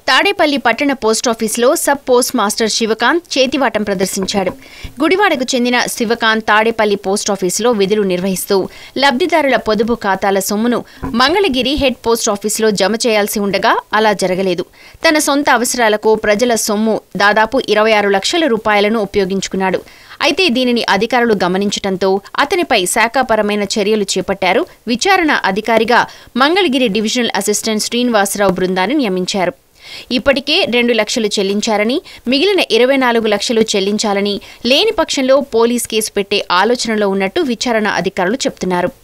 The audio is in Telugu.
తాడేపల్లి పట్టణ పోస్టాఫీసులో సబ్ పోస్ట్ మాస్టర్ శివకాంత్ చేతివాటం ప్రదర్శించాడు గుడివాడకు చెందిన శివకాంత్ తాడేపల్లి పోస్టాఫీసులో విధులు నిర్వహిస్తూ లబ్ధిదారుల పొదుపు ఖాతాల సొమ్మును మంగళగిరి హెడ్ పోస్టాఫీసులో జమ చేయాల్సి ఉండగా అలా జరగలేదు తన సొంత అవసరాలకు ప్రజల సొమ్ము దాదాపు ఇరవై ఆరు లక్షల రూపాయలను ఉపయోగించుకున్నాడు అయితే దీనిని అధికారులు గమనించడంతో అతనిపై శాఖాపరమైన చర్యలు చేపట్టారు విచారణ అధికారిగా మంగళగిరి డివిజనల్ అసిస్టెంట్ శ్రీనివాసరావు బృందాన్ని నియమించారు ఇప్పటికే రెండు లక్షలు చెల్లించారని మిగిలిన ఇరవై నాలుగు లక్షలు చెల్లించాలని లేని పక్షంలో పోలీస్ కేసు పెట్టే ఆలోచనలో ఉన్నట్టు విచారణ అధికారులు చెప్తున్నారు